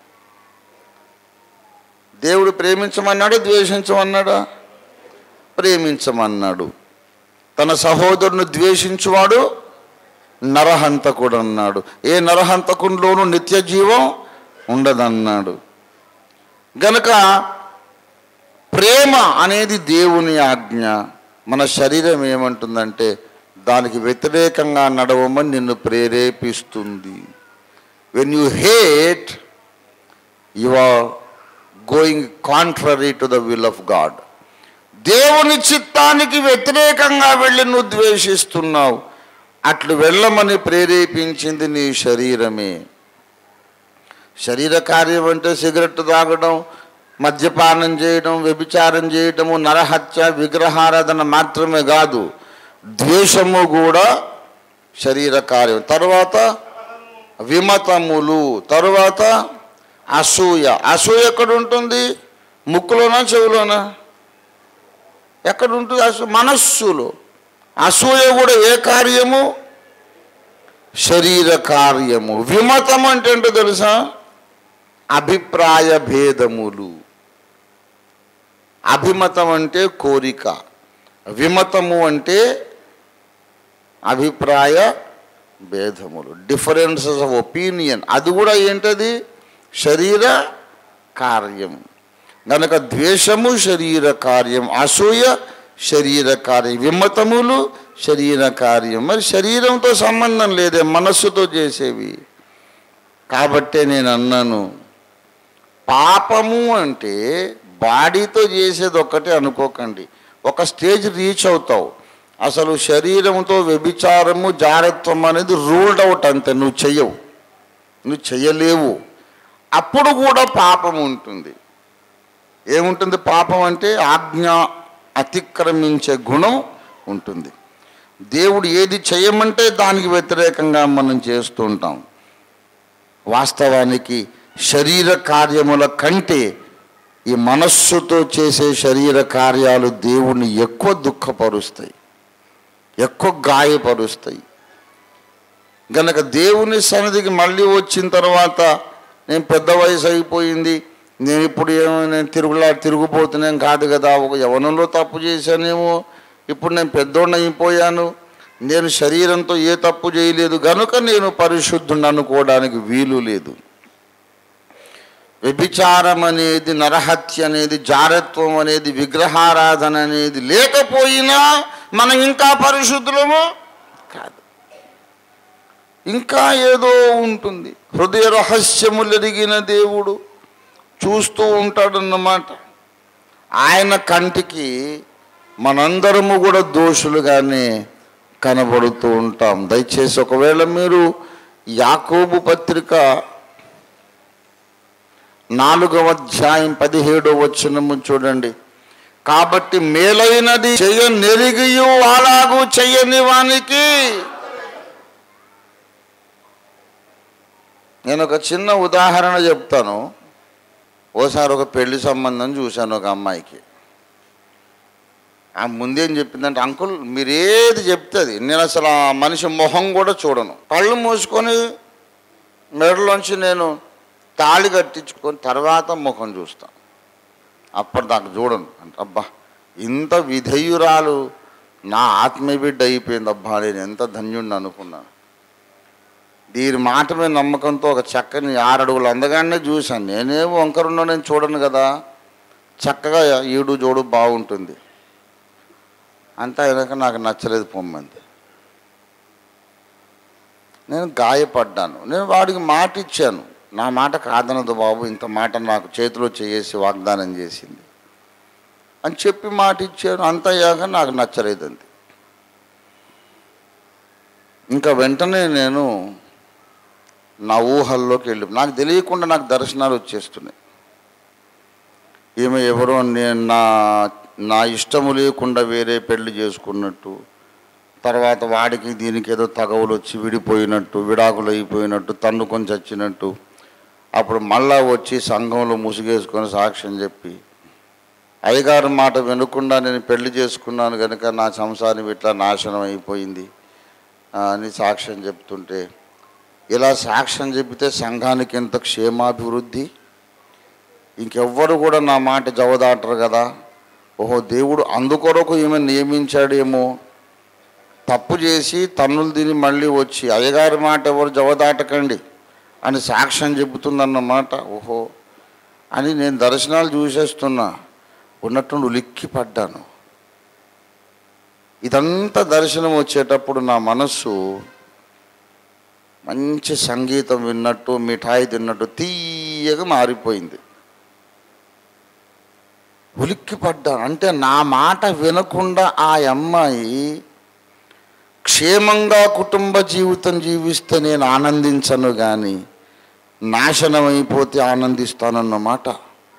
దేవుడు ప్రేమించమన్నాడు ద్వేషించమన్నాడా ప్రేమించమన్నాడు తన సహోదరుని ద్వేషించువాడు నరహంతకుడు అన్నాడు ఏ నరహంతకునిలోనూ నిత్య జీవం ఉండదన్నాడు గనుక ప్రేమ అనేది దేవుని ఆజ్ఞ మన శరీరం ఏమంటుందంటే దానికి వ్యతిరేకంగా నడవమని నిన్ను ప్రేరేపిస్తుంది when you hate you are going contrary to the will of God దేవుని చిత్తానికి వ్యతిరేకంగా వెళ్ళి నువ్వు ద్వేషిస్తున్నావు అట్లు వెళ్ళమని ప్రేరేపించింది నీ శరీరమే శరీర కార్యం అంటే సిగరెట్ తాగడం మద్యపానం చేయడం వ్యభిచారం చేయడము నరహత్య విగ్రహారాధన మాత్రమే కాదు ద్వేషము కూడా శరీర కార్యం తర్వాత విమతములు తరువాత అసూయ అసూయ ఎక్కడ ఉంటుంది ముక్కులోనా చెవులోనా ఎక్కడ ఉంటుంది అసూయ మనస్సులో అసూయ కూడా ఏ కార్యము శరీర కార్యము విమతం అంటే ఏంటో తెలుసా అభిప్రాయ భేదములు అభిమతం అంటే కోరిక విమతము అంటే అభిప్రాయ భేదములు డిఫరెన్సెస్ ఆఫ్ ఒపీనియన్ అది కూడా ఏంటది శరీర కార్యం గనక ద్వేషము శరీర కార్యం అసూయ శరీర కార్యం విమతములు శరీర కార్యం మరి శరీరంతో సంబంధం లేదే మనస్సుతో చేసేవి కాబట్టే నేను అన్నాను పాపము అంటే బాడీతో చేసేది ఒక్కటే అనుకోకండి ఒక స్టేజ్ రీచ్ అవుతావు అసలు శరీరంతో వ్యభిచారము జారత్వం అనేది రూల్డ్ అవుట్ అంతే నువ్వు చెయ్యవు నువ్వు చెయ్యలేవు అప్పుడు కూడా పాపం ఉంటుంది ఏముంటుంది పాపం అంటే ఆజ్ఞ అతిక్రమించే గుణం ఉంటుంది దేవుడు ఏది చేయమంటే దానికి వ్యతిరేకంగా మనం చేస్తూ ఉంటాం వాస్తవానికి శరీర కార్యముల కంటే ఈ మనస్సుతో చేసే శరీర కార్యాలు దేవుణ్ణి ఎక్కువ దుఃఖపరుస్తాయి ఎక్కువ గాయపరుస్తాయి గనక దేవుని సన్నిధికి మళ్ళీ వచ్చిన తర్వాత నేను పెద్ద వయసు అయిపోయింది నేను ఇప్పుడు ఏమో నేను తిరుగులా తిరుగుపోతున్నాం కాదు కదా ఒక యవనంలో తప్పు చేశానేమో ఇప్పుడు నేను పెద్దోడిని అయిపోయాను నేను శరీరంతో ఏ తప్పు చేయలేదు గనుక నేను పరిశుద్ధుని అనుకోవడానికి వీలు లేదు వ్యభిచారం అనేది నరహత్య అనేది జారత్వం అనేది విగ్రహారాధన అనేది లేకపోయినా మనం ఇంకా పరిశుద్ధులము కాదు ఇంకా ఏదో ఉంటుంది హృదయ రహస్యములు ఎరిగిన దేవుడు చూస్తూ ఉంటాడన్నమాట ఆయన కంటికి మనందరము కూడా దోషులుగానే కనబడుతూ ఉంటాం దయచేసి ఒకవేళ మీరు యాకోబు పత్రిక నాలుగవ అధ్యాయం పదిహేడవ వచనము చూడండి కాబట్టి మేలైనది చెయ్య నెరిగియు అలాగూ చెయ్యని వానికి నేను ఒక చిన్న ఉదాహరణ చెప్తాను ఓసారి ఒక పెళ్లి సంబంధం చూశాను ఒక అమ్మాయికి ఆ ముందేం చెప్పిందంటే అంకుల్ మీరు ఏది చెప్తుంది నేను అసలు ఆ మనిషి మొహం కూడా చూడను కళ్ళు మూసుకొని మెడలోంచి నేను తాళి కట్టించుకొని తర్వాత ముఖం చూస్తాను అప్పటిదాకా చూడను అంటే అబ్బా ఇంత విధేయురాలు నా ఆత్మీయ బిడ్డ అయిపోయింది అబ్బా నేను ఎంత ధన్యుడిని అనుకున్నాను దీని మాట మీద నమ్మకంతో ఒక చక్కని ఆరడుగులు అందగానే చూశాను నేనేమో వంకరున్నా నేను చూడను కదా చక్కగా ఈడు జోడు బాగుంటుంది అంతా అయినాక నాకు నచ్చలేదు పొమ్మంది నేను గాయపడ్డాను నేను వాడికి మాట ఇచ్చాను నా మాట కాదనదు బాబు ఇంత మాట నాకు చేతిలో చేసి వాగ్దానం చేసింది అని చెప్పి మాట ఇచ్చాను అంత అయ్యాక నాకు నచ్చలేదు అంతే ఇంకా వెంటనే నేను నా ఊహల్లోకి వెళ్ళి నాకు తెలియకుండా నాకు దర్శనాలు వచ్చేస్తున్నాయి ఈమె ఎవరో నేను నా నా ఇష్టము లేకుండా వేరే పెళ్లి చేసుకున్నట్టు తర్వాత వాడికి దీనికి ఏదో తగవులు వచ్చి విడిపోయినట్టు విడాకులు అయిపోయినట్టు తన్నుకొని చచ్చినట్టు అప్పుడు మళ్ళా వచ్చి సంఘంలో ముసుగేసుకొని సాక్ష్యం చెప్పి అయ్యగారి మాట వినకుండా నేను పెళ్లి చేసుకున్నాను కనుక నా సంసారం ఇట్లా నాశనం అయిపోయింది ఆ, అని సాక్ష్యం చెప్తుంటే ఇలా సాక్ష్యం చెబితే సంఘానికి ఎంత క్షేమాభివృద్ధి ఇంకెవ్వరు కూడా నా మాట జవదాటరు కదా ఓహో దేవుడు అందుకొరకు ఈమె నియమించాడేమో తప్పు చేసి తన్నులు తిని మళ్ళీ వచ్చి అయ్యగారి మాట ఎవరు జవదాటకండి అని సాక్ష్యం చెబుతుందన్నమాట ఓహో అని నేను దర్శనాలు చూసేస్తున్నా ఉన్నట్టుండి ఉలిక్కి పడ్డాను ఇదంతా దర్శనం వచ్చేటప్పుడు నా మనస్సు మంచి సంగీతం విన్నట్టు మిఠాయి తిన్నట్టు తీయగా మారిపోయింది ఉలిక్కి పడ్డాను అంటే నా మాట వినకుండా ఆ అమ్మాయి క్షేమంగా కుటుంబ జీవితం జీవిస్తే నేను ఆనందించను కానీ నాశనం అయిపోతే ఆనందిస్తానన్నమాట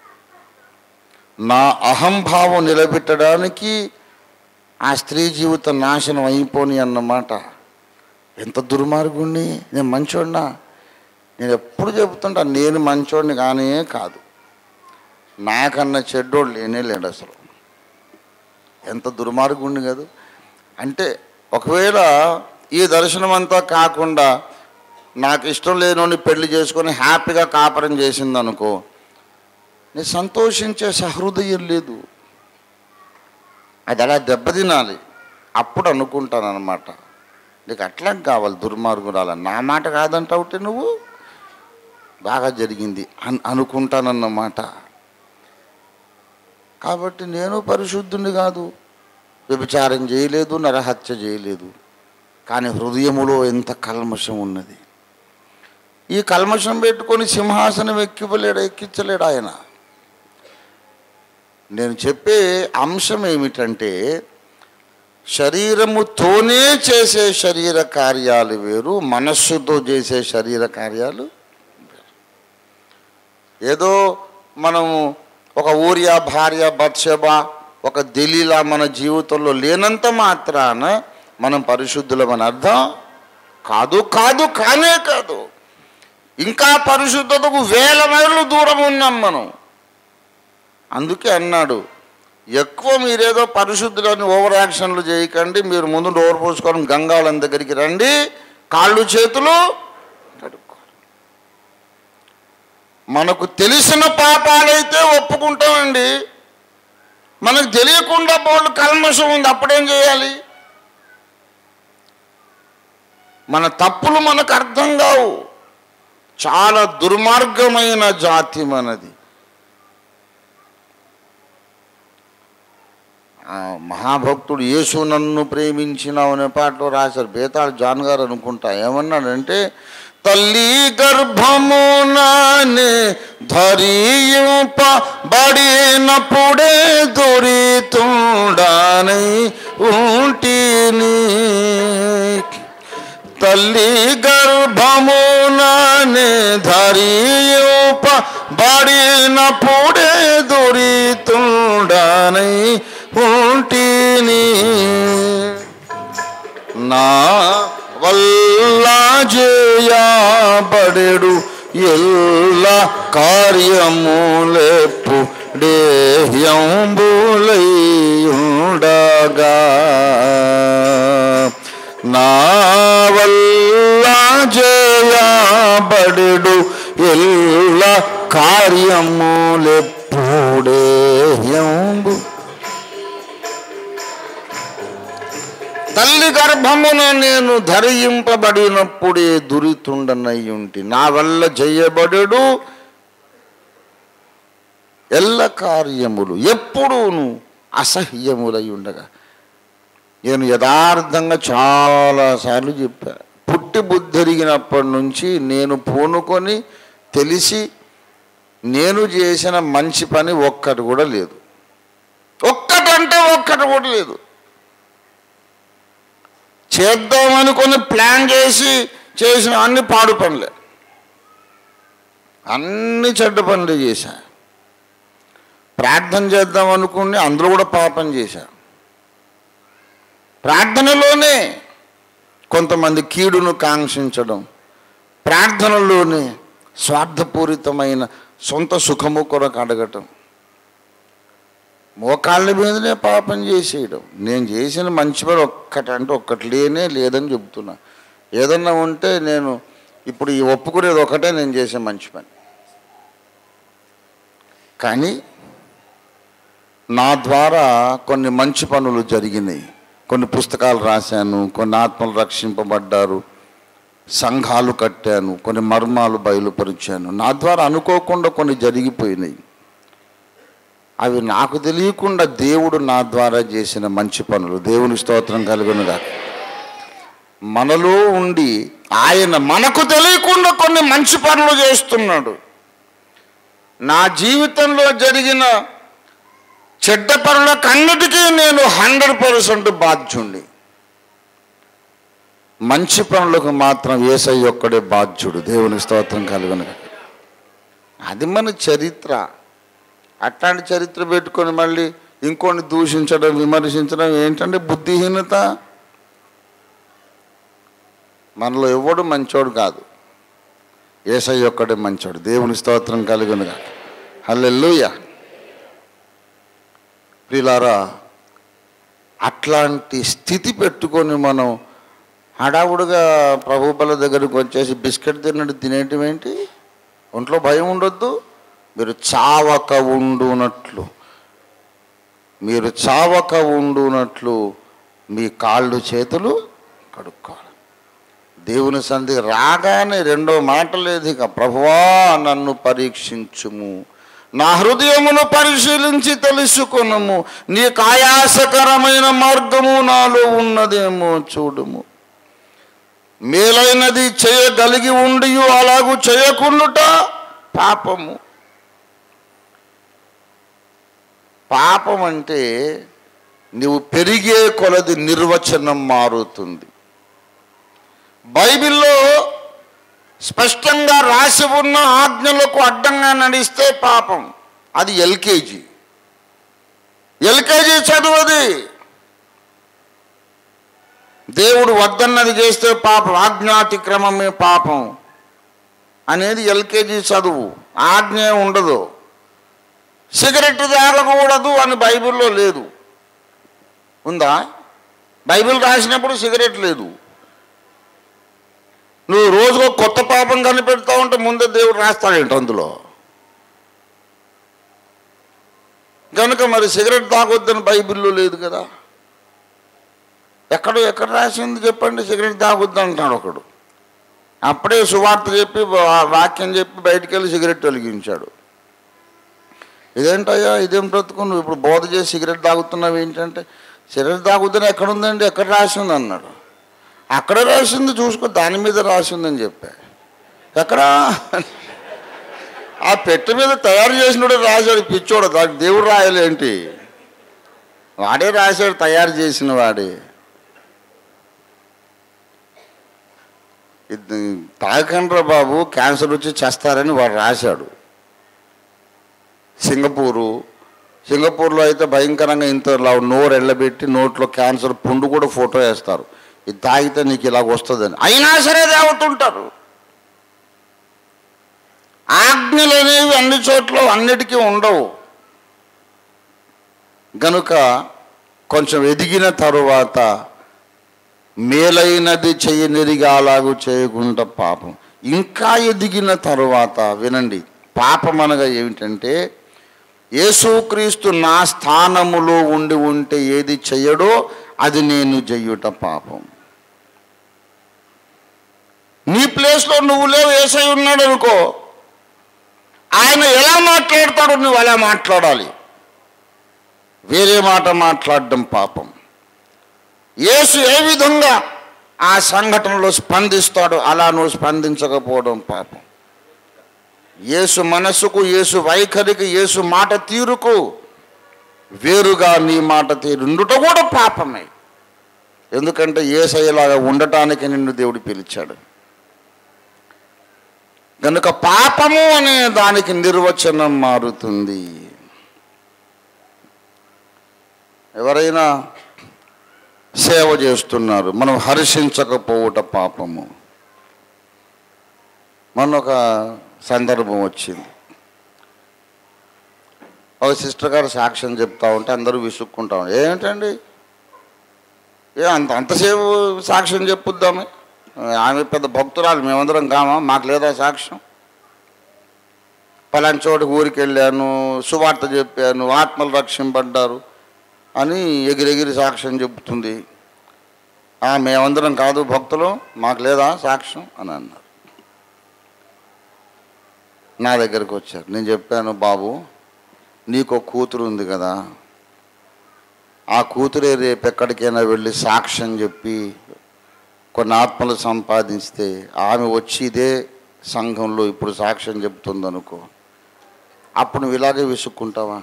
నా అహంభావం నిలబెట్టడానికి ఆ స్త్రీ జీవితం నాశనం అయిపోని అన్నమాట ఎంత దుర్మార్గుణ్ణి నేను మంచోడినా నేను ఎప్పుడు చెబుతుంటా నేను మంచోడిని కానీ కాదు నాకన్నా చెడ్డోడు లేనే లేడు అసలు ఎంత దుర్మార్గుణ్ణి కాదు అంటే ఒకవేళ ఈ దర్శనం అంతా కాకుండా నాకు ఇష్టం లేనోని పెళ్లి చేసుకొని హ్యాపీగా కాపురం చేసింది అనుకో నేను సంతోషించే సహృదయం లేదు అది అలా దెబ్బతినాలి అప్పుడు అనుకుంటాను అనమాట నీకు అట్లా కావాలి దుర్మార్గురాల నా మాట కాదంటావుటే నువ్వు బాగా జరిగింది అన్ అనుకుంటానన్నమాట కాబట్టి నేను పరిశుద్ధుని కాదు వ్యభిచారం చేయలేదు నరహత్య చేయలేదు కానీ హృదయములో ఎంత కల్మషం ఉన్నది ఈ కల్మషం పెట్టుకొని సింహాసనం ఎక్కివ్వలేడు ఎక్కించలేడు ఆయన నేను చెప్పే అంశం ఏమిటంటే శరీరముతోనే చేసే శరీర కార్యాలు వేరు మనస్సుతో చేసే శరీర కార్యాలు వేరు. ఏదో మనము ఒక ఊరియా భార్య బత్సెబ ఒక దలీలా మన జీవితంలో లేనంత మాత్రాన మనం పరిశుద్ధులమని అర్థం కాదు కాదు కానే కాదు ఇంకా పరిశుద్ధతకు వేల మైళ్ళు దూరం ఉన్నాం మనం అందుకే అన్నాడు ఎక్కువ మీరేదో పరిశుద్ధులని ఓవర్ యాక్షన్లు చేయకండి మీరు ముందు డోర్ పోసుకొని గంగాళం దగ్గరికి రండి కాళ్ళు చేతులు కడుక్కోవాలి మనకు తెలిసిన పాపాలైతే ఒప్పుకుంటామండి మనకు తెలియకుండా బోళ్ళు కల్మషం ఉంది అప్పుడేం చేయాలి మన తప్పులు మనకు అర్థం కావు చాలా దుర్మార్గమైన జాతి మనది ఆ, మహాభక్తుడు యేసు నన్ను ప్రేమించినావు అనే పాటలో రాశారు బేతాళ జాన్ గారు అనుకుంటా ఏమన్నాడంటే తల్లి గర్భమునానే ధరింప బడినప్పుడే దొరితుండానై ఉంటిని తల్లి గర్భముననే ధరియూప బడినప్పుడే దొరితుండనై ఉంటిని నా వల్ల చేయబడెడు ఎల్ల కార్యములెప్పు ఉండగా నా వల్ల చేయబడెడు ఎల్ల కార్యములెప్పుడేయంబు తల్లి గర్భమున నేను ధరింపబడినప్పుడే దురితుండనయ్యుంటి నా వల్ల చేయబడెడు ఎల్ల కార్యములు ఎప్పుడూను అసహ్యములై ఉండగా నేను యథార్థంగా చాలాసార్లు చెప్పా పుట్టి బుద్ధరిగినప్పటి నుంచి నేను పూనుకొని తెలిసి నేను చేసిన మంచి పని ఒక్కటి కూడా లేదు ఒక్కటంటే ఒక్కటి కూడా లేదు చేద్దామనుకొని ప్లాన్ చేసి చేసిన అన్ని పాడు పనులే అన్ని చెడ్డ పనులు చేశా ప్రార్థన చేద్దాం అనుకుని అందులో కూడా పాపం చేశా ప్రార్థనలోనే కొంతమంది కీడును కాంక్షించడం ప్రార్థనలోనే స్వార్థపూరితమైన సొంత సుఖము కొరకు అడగటం మోకాళ్ళ మీదనే పాపం చేసేయడం నేను చేసిన మంచి పని ఒక్కటి అంటే ఒక్కటి లేనే లేదని చెప్తున్నా ఏదన్నా ఉంటే నేను ఇప్పుడు ఈ ఒప్పుకునేది ఒకటే నేను చేసే మంచి పని కానీ నా ద్వారా కొన్ని మంచి పనులు జరిగినాయి కొన్ని పుస్తకాలు రాశాను కొన్ని ఆత్మలు రక్షింపబడ్డారు సంఘాలు కట్టాను కొన్ని మర్మాలు బయలుపరిచాను నా ద్వారా అనుకోకుండా కొన్ని జరిగిపోయినాయి అవి నాకు తెలియకుండా దేవుడు నా ద్వారా చేసిన మంచి పనులు దేవుని స్తోత్రం కలుగునుగా మనలో ఉండి ఆయన మనకు తెలియకుండా కొన్ని మంచి పనులు చేస్తున్నాడు నా జీవితంలో జరిగిన చెడ్డ పనులకన్నిటికీ నేను హండ్రెడ్ పర్సెంట్ బాధ్యుణ్ణి మంచి పనులకు మాత్రం ఏసై ఒక్కడే బాధ్యుడు దేవుని స్తోత్రం కలుగునుగా అది మన చరిత్ర అట్లాంటి చరిత్ర పెట్టుకొని మళ్ళీ ఇంకోని దూషించడం విమర్శించడం ఏంటంటే బుద్ధిహీనత మనలో ఎవడు మంచోడు కాదు ఏసై ఒక్కడే మంచోడు దేవుని స్తోత్రం కలుగునుగా హల్లెలూయ ప్రిలారా అట్లాంటి స్థితి పెట్టుకొని మనం హడావుడిగా ప్రభు బల దగ్గరికి వచ్చేసి బిస్కెట్ తిన్నట్టు తినేయటం ఏంటి ఒంట్లో భయం ఉండొద్దు మీరు చావక ఉండునట్లు మీరు చావక ఉండునట్లు మీ కాళ్ళు చేతులు కడుక్కోవాలి దేవుని సంధి రాగానే రెండో మాట లేదు ఇక ప్రభువా నన్ను పరీక్షించుము నా హృదయమును పరిశీలించి తెలుసుకొనుము నీకు ఆయాసకరమైన మార్గము నాలో ఉన్నదేమో చూడుము మేలైనది చేయగలిగి ఉండి అలాగూ చేయకుండుట పాపము పాపం అంటే నువ్వు పెరిగే కొలది నిర్వచనం మారుతుంది బైబిల్లో స్పష్టంగా రాసి ఉన్న ఆజ్ఞలకు అడ్డంగా నడిస్తే పాపం అది ఎల్కేజీ ఎల్కేజీ చదువుది దేవుడు వద్దన్నది చేస్తే పాపం ఆజ్ఞాతిక్రమమే పాపం అనేది ఎల్కేజీ చదువు ఆజ్ఞ ఉండదు సిగరెట్ తాగకూడదు అని బైబిల్లో లేదు ఉందా బైబిల్ రాసినప్పుడు సిగరెట్ లేదు నువ్వు రోజుకో కొత్త పాపం కనిపెడతా ఉంటే ముందే దేవుడు రాస్తాడేంటి అందులో కనుక మరి సిగరెట్ తాగొద్దని బైబిల్లో లేదు కదా ఎక్కడో ఎక్కడ రాసింది చెప్పండి సిగరెట్ తాగొద్దు అంటాడు ఒకడు అప్పుడే సువార్త చెప్పి వా- వాక్యం చెప్పి బయటికి వెళ్ళి సిగరెట్ వెలిగించాడు ఇదేంటయ్యా ఇదేం బ్రతుకు నువ్వు ఇప్పుడు బోధ చేసి సిగరెట్ తాగుతున్నావు ఏంటంటే సిగరెట్ తాగుతున్నా ఎక్కడ ఉందండి ఎక్కడ రాసి ఉంది అన్నాడు అక్కడ రాసింది చూసుకో దాని మీద రాసి ఉందని చెప్పా ఎక్కడ ఆ పెట్టె మీద తయారు చేసినోడు రాశాడు పిచ్చోడు దానికి దేవుడు రాయలేంటి వాడే రాశాడు తయారు చేసిన వాడే ఇది తాగకండ్రా బాబు క్యాన్సర్ వచ్చి చేస్తారని వాడు రాశాడు సింగపూరు సింగపూర్లో అయితే భయంకరంగా ఇంత ఇలా నోరు ఎళ్ళబెట్టి నోట్లో క్యాన్సర్ పుండు కూడా ఫోటో వేస్తారు ఇది తాగితే నీకు ఇలాగ వస్తుందని అయినా సరే తాగుతుంటారు ఆజ్ఞలు అనేవి అన్ని చోట్ల అన్నిటికీ ఉండవు గనుక కొంచెం ఎదిగిన తరువాత మేలైనది చెయ్యనిరిగా అలాగూ చేయకుండా పాపం ఇంకా ఎదిగిన తరువాత వినండి పాపం అనగా ఏమిటంటే యేసుక్రీస్తు నా స్థానములో ఉండి ఉంటే ఏది చెయ్యడో అది నేను చెయ్యుట పాపం నీ ప్లేస్లో నువ్వు లేవు ఏసై ఉన్నాడు అనుకో ఆయన ఎలా మాట్లాడతాడో నువ్వు అలా మాట్లాడాలి వేరే మాట మాట్లాడడం పాపం యేసు ఏ విధంగా ఆ సంఘటనలో స్పందిస్తాడో అలా నువ్వు స్పందించకపోవడం పాపం యేసు మనసుకు యేసు వైఖరికి యేసు మాట తీరుకు వేరుగా నీ మాట తీరుండుట కూడా పాపమే ఎందుకంటే ఏసయ్యలాగా ఉండటానికి నిన్ను దేవుడు పిలిచాడు కనుక పాపము అనే దానికి నిర్వచనం మారుతుంది ఎవరైనా సేవ చేస్తున్నారు మనం హర్షించకపోవుట పాపము మొన్న ఒక సందర్భం వచ్చింది ఒక సిస్టర్ గారు సాక్ష్యం చెప్తా ఉంటే అందరూ విసుక్కుంటా ఉంటారు ఏమిటండి ఏ అంత అంతసేపు సాక్ష్యం చెప్పుద్దామే ఆమె పెద్ద భక్తురాలు మేమందరం కామా మాకు లేదా సాక్ష్యం పలాని చోటు ఊరికి వెళ్ళాను సువార్త చెప్పాను ఆత్మలు రక్షింపడ్డారు అని ఎగిరెగిరి సాక్ష్యం చెబుతుంది "ఆ, మేమందరం కాదు భక్తులు మాకు లేదా సాక్ష్యం అని అన్నారు నా దగ్గరికి వచ్చారు నేను చెప్పాను బాబు నీకు ఒక కూతురు ఉంది కదా ఆ కూతురే రేపు ఎక్కడికైనా వెళ్ళి సాక్ష్యం చెప్పి కొన్ని ఆత్మలు సంపాదిస్తే ఆమె వచ్చి ఇదే సంఘంలో ఇప్పుడు సాక్ష్యం చెప్తుంది అనుకో అప్పుడు నువ్వు ఇలాగే విసుక్కుంటావా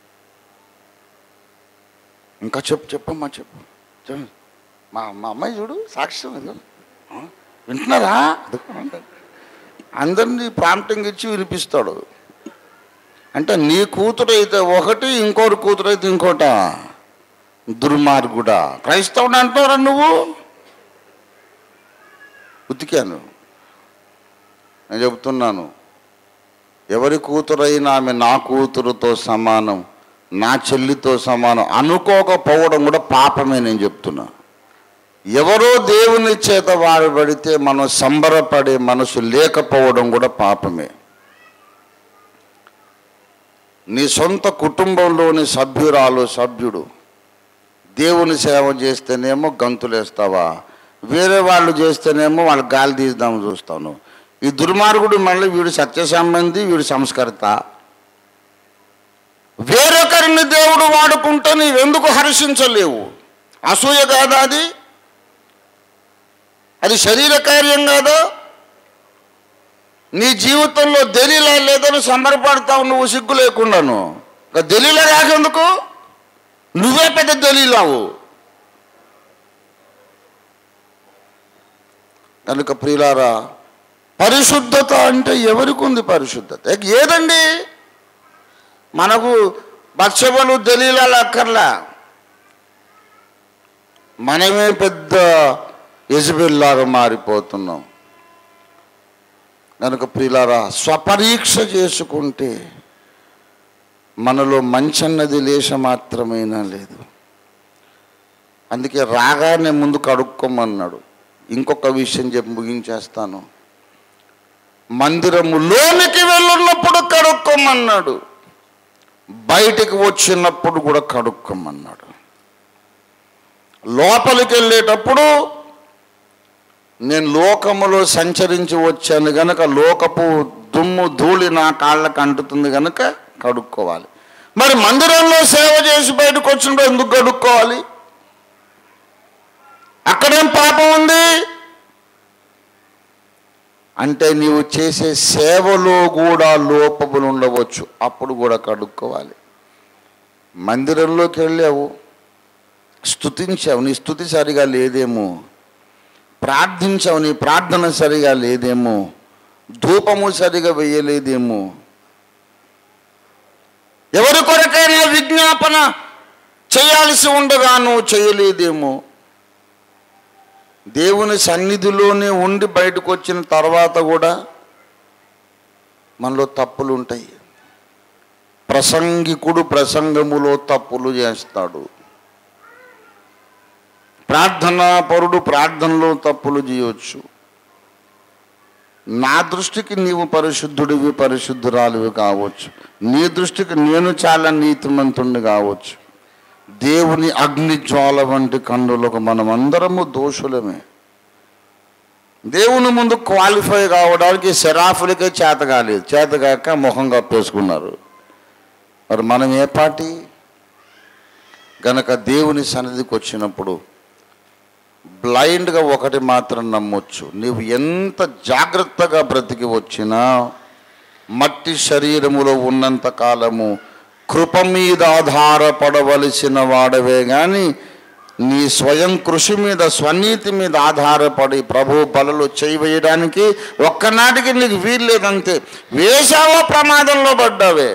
ఇంకా చెప్పు చెప్పమ్మా చెప్పు చెప్పు. మా మా అమ్మాయి చూడు సాక్ష్యం ఇదిగో. ఆ, వింటున్నారా అదిగో. అందరినీ ప్రాంప్టింగ్ ఇచ్చి వినిపిస్తాడు అంటే నీ కూతురు అయితే ఒకటి ఇంకోటి కూతురు అయితే ఇంకోట దుర్మార్గుడా క్రైస్తవుడు అంటున్నారా నువ్వు ఉతికాను నేను చెబుతున్నాను ఎవరి కూతురైనా ఆమె నా కూతురుతో సమానం నా చెల్లితో సమానం అనుకోకపోవడం కూడా పాపమే నేను చెప్తున్నా ఎవరో దేవుని చేత వాడబడితే మనం సంబరపడే మనసు లేకపోవడం కూడా పాపమే నీ సొంత కుటుంబంలోని సభ్యురాలు సభ్యుడు దేవుని సేవ చేస్తేనేమో గంతులేస్తావా వేరే వాళ్ళు చేస్తేనేమో వాళ్ళు గాలి తీద్దాము చూస్తాను ఈ దుర్మార్గుడు మళ్ళీ వీడు సత్య సంబంధి వీడు సంస్కర్త వేరొకరిని దేవుడు వాడుకుంటే నీవెందుకు హర్షించలేవు అసూయ కాదా అది అది శరీర కార్యం కాదా నీ జీవితంలో దలీలా లేదని సంబరపడతావు నువ్వు సిగ్గు లేకుండాను ఇక దలీల రాకెందుకు నువ్వే పెద్ద దలీలావు కనుక ప్రియులారా పరిశుద్ధత అంటే ఎవరికి ఉంది పరిశుద్ధత ఇక ఏదండి మనకు బత్సబలు దలీలాలు అక్కర్లా మనమే పెద్ద యజబెల్లాగా మారిపోతున్నాం కనుక ప్రియులారా స్వపరీక్ష చేసుకుంటే మనలో మంచన్నది లేశ మాత్రమేనా లేదు అందుకే రాగానే ముందు కడుక్కోమన్నాడు ఇంకొక విషయం చెప్పి ముగించేస్తాను మందిరములోనికి వెళ్ళున్నప్పుడు కడుక్కోమన్నాడు బయటికి వచ్చినప్పుడు కూడా కడుక్కోమన్నాడు లోపలికి వెళ్ళేటప్పుడు నేను లోకములో సంచరించి వచ్చాను గనక లోకపు దుమ్ము ధూళి నా కాళ్ళకు అంటుతుంది గనక కడుక్కోవాలి మరి మందిరంలో సేవ చేసి బయటకు వచ్చినప్పుడు ఎందుకు గడుక్కోవాలి అక్కడేం పాపం ఉంది అంటే నీవు చేసే సేవలో కూడా లోపములు ఉండవచ్చు అప్పుడు కూడా కడుక్కోవాలి మందిరంలోకి వెళ్ళావు స్తుతించావు నీ స్థుతి సరిగా లేదేమో ప్రార్థించావు నీ ప్రార్థన సరిగా లేదేమో ధూపము సరిగా వేయలేదేమో ఎవరి కొరకైనా విజ్ఞాపన చేయాల్సి ఉండగా నువ్వు చేయలేదేమో దేవుని సన్నిధిలోనే ఉండి బయటకు వచ్చిన తర్వాత కూడా మనలో తప్పులు ఉంటాయి ప్రసంగికుడు ప్రసంగములో తప్పులు చేస్తాడు ప్రార్థనా పరుడు ప్రార్థనలో తప్పులు చేయవచ్చు నా దృష్టికి నీవు పరిశుద్ధుడివి పరిశుద్ధురాలివి కావచ్చు నీ దృష్టికి నేను చాలా నీతిమంతుణ్ణి కావచ్చు దేవుని అగ్ని జ్వాల వంటి కన్నులకు మనం అందరము దోషులమే దేవుని ముందు క్వాలిఫై కావడానికి శరాఫులకే చేత కాలేదు చేతగాక ముఖం కప్పేసుకున్నారు మరి మనం ఏ పార్టీ గనక దేవుని సన్నిధికి వచ్చినప్పుడు బ్లైండ్గా ఒకటి మాత్రం నమ్మొచ్చు నీవు ఎంత జాగ్రత్తగా బ్రతికి వచ్చినా మట్టి శరీరములో ఉన్నంత కాలము కృప మీద ఆధారపడవలసిన వాడవే కానీ నీ స్వయం కృషి మీద స్వనీతి మీద ఆధారపడి ప్రభు బలలో చేయి వేయడానికి ఒక్కనాటికి నీకు వీల్లేదంతే వేసావో ప్రమాదంలో పడ్డావే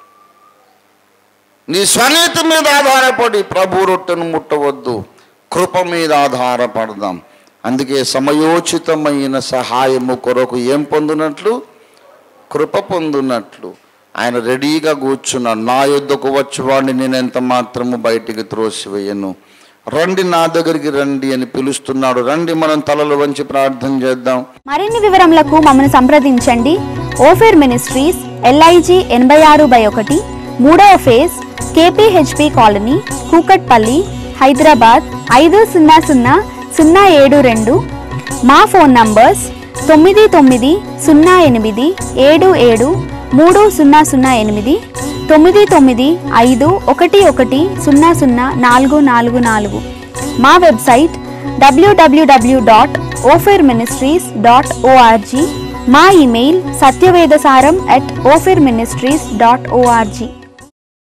నీ స్వనీతి మీద ఆధారపడి ప్రభు రొట్టెను ముట్టవద్దు కృప మీద ఆధారపడదాం అందుకే సమయోచితమైన సహాయము కొరకు ఏం పొందినట్లు కృప పొందినట్లు ఆయన రెడీగా కూర్చున్నాడు నా యుద్ధకు వచ్చేవాడిని నేను ఎంత మాత్రము బయటికి త్రోసివేయను రండి నా దగ్గరికి రండి అని పిలుస్తున్నాడు రండి మనం తలలు వంచి ప్రార్థన చేద్దాం మరిన్ని వివరములకు మమ్మల్ని సంప్రదించండి ఓఫేర్ మినిస్ట్రీస్ ఎల్ఐజి ఎనభై ఆరు బై ఒకటి మూడవ phase KPHB colony Kukatpally Hyderabad ఐదు సున్నా సున్నా సున్నా ఏడు రెండు మా ఫోన్ నంబర్స్ తొమ్మిది తొమ్మిది సున్నా ఎనిమిది ఏడు ఏడు మూడు సున్నా సున్నా ఎనిమిది తొమ్మిది తొమ్మిది ఐదు ఒకటి ఒకటి సున్నా సున్నా నాలుగు నాలుగు నాలుగు మా website WWW dot Ofer ministries dot ORG మా email Satyavedasaram at Ofer ministries dot ORG